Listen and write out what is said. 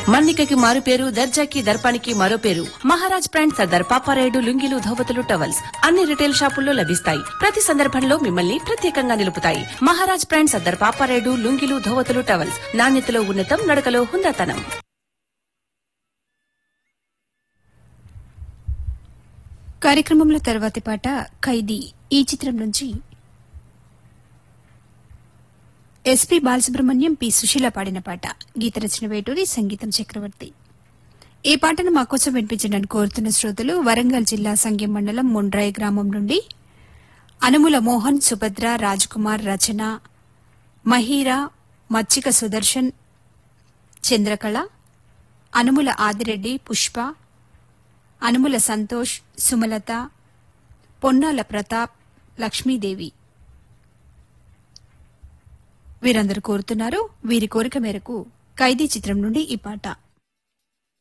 మన్నికకి మారు పేరు దర్జాకి దర్పానికి మరో పేరు మహారాజ్ బ్రాండ్ సర్దార్ పాపారాయుడు లుంగిలు ధోవతులు టవల్స్ అన్ని రిటైల్ షాపుల్లో లభిస్తాయి ప్రతి సందర్భంలో మిమ్మల్ని ప్రత్యేకంగా నిలుపుతాయి మహారాజ్ బ్రాండ్ సర్దార్ పాపారాయుడు లుంగిలు ధోవతులు టవల్స్ నాణ్యతలో ఉన్నతం నడకలో హుందాతనం కార్యక్రమంలో తర్వాతి పాట ఖైదీ ఈ చిత్రం నుంచి ఎస్పి బాలసుబ్రహ్మణ్యం పి సుశీల పాడిన పాట గీత రచన వేటూరి సంగీతం చక్రవర్తి ఈ పాటను మా కోసం వినిపించడానికి కోరుతున్న శ్రోతలు వరంగల్ జిల్లా సంగెం మండలం ముండ్రాయి గ్రామం నుండి అనుముల మోహన్ సుభద్ర రాజ్కుమార్ రచన మహీరా మచ్చిక సుదర్శన్ చంద్రకళ అనుముల ఆదిరెడ్డి పుష్ప అనుముల సంతోష్ సుమలత పొన్నాల ప్రతాప్ లక్ష్మీదేవి వీరందరూ కోరుతున్నారు వీరి కోరిక మేరకు ఖైదీ చిత్రం నుండి ఈ పాట